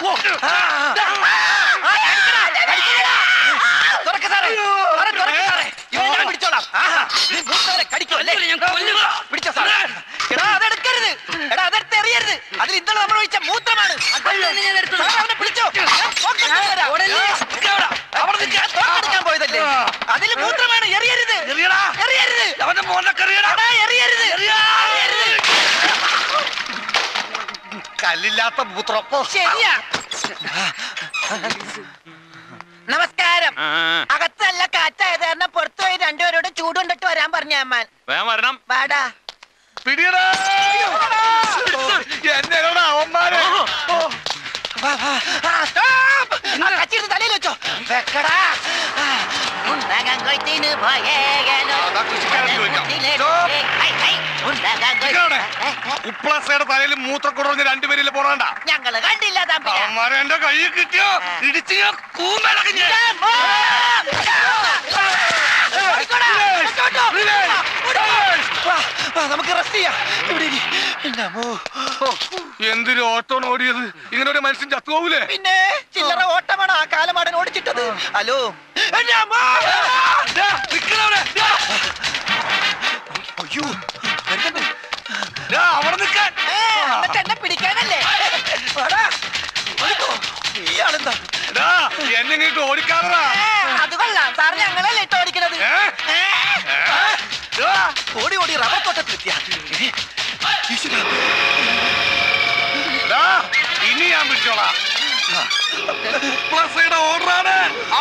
തുറക്ക് സാറേ. സാറേ, തുറക്ക് സാറേ. ഇവനെ ഞാൻ പിടിച്ചോളാം. ആഹാ, നീ മൂത്തവരെ കടിക്കും അല്ലേ? പിടിച്ചോ സാറേ. എടാ, അതെടുക്കരുത്. എടാ, അതെടുത്ത് എറിയരുത്. അതിൽ ഇന്നലെ നമ്മൾ ഒഴിച്ച മൂത്രമാണ്. സാറേ, അവനെ പിടിച്ചോ. ഞാൻ തോക്കെടുത്ത് തരാം. അവിടെ നിൽക്ക്. ഞാൻ തോക്കെടുക്കാൻ പോയതല്ലേ അതിൽ മൂത്രമാണ് എറിയരുത് എറിയരുത് അവന്റെ മോനക്കറിയടാ എടാ, എറിയരുത് എറിയരുത് കല്ലില്ലാത്ത മൂത്രം ശരിയാ നമസ്കാരം അകത്ത് നല്ല കാറ്റായത് കാരണം പുറത്തുപോയി രണ്ടുപേരോട് ചൂടുകൊണ്ടിട്ട് വരാൻ പറഞ്ഞ അമ്മാൻ വേഗം വരണം വാടാ പിടിയടാ എന്നെ അവന്മാരെ കച്ചിരുന്ന് തലയിൽ വെച്ചോ വെക്കടാ ആ, ഉണ്ണാകാൻ കൊയ്ത്തിന് പോയേകനോ. അതാ കൃഷിക്കാരൻ ചോദിക്കാം. മുട്ടിലെ- സ്റ്റോപ്പ്. ഹൈ, ഹൈ, ഉണ്ണാകാൻ കൊയ്- നിൽക്കവിടെ. ഏ, ഏ, ഉപ്ലാസയുടെ തലയിൽ മൂത്രക്കുറഞ്ഞ് രണ്ടുപേരിൽ പോണണ്ട ഞങ്ങള് കണ്ടില്ല തമ്പില അവന്മാരെ എന്റെ കയ്യിൽ കിട്ടിയോ ഇടിച്ച് ഞാൻ കൂമ്പലക്കി ഞാൻ. നമുക്ക് റെസ്റ്റ് ചെയ്യാം ഇവിടെ ഇരി. എൻ്റെ അമ്മോ. എന്തൊരു ഓട്ടോണ് ഓടിയത് ഇങ്ങനെ ഒരു മനുഷ്യൻ ചത്തുപോകൂലേ പിന്നെ ചില്ലറ ഓട്ടമാണ് ആ കാലമാടൻ ഓടിച്ചിട്ടത് ഹലോ എൻ്റെ അമ്മോ. അയ്യോ വരുന്നുണ്ട്. അവിടെ നിൽക്കാൻ ഏ, എന്നിട്ട് എന്നെ പിടിക്കാനല്ലേ വാടാ. ഓടിക്കോ. ഇയാളെന്താ ഡാ, എന്നെ ഇങ്ങോട്ട് ഓടിക്കാറാ ഏ, അത് കൊള്ളാം സാർ ഞങ്ങളല്ലേ ഇട്ട് ഓടിക്കണത് ഏ? ഏ, ഡാ, ഓടി ഓടി റബ്ബർ തോട്ടത്തിലെത്തിയ ഡാ, ഇനി ഞാൻ പിടിച്ചോളാം ഉപ്ലാസയുടെ ഓർഡറാണ്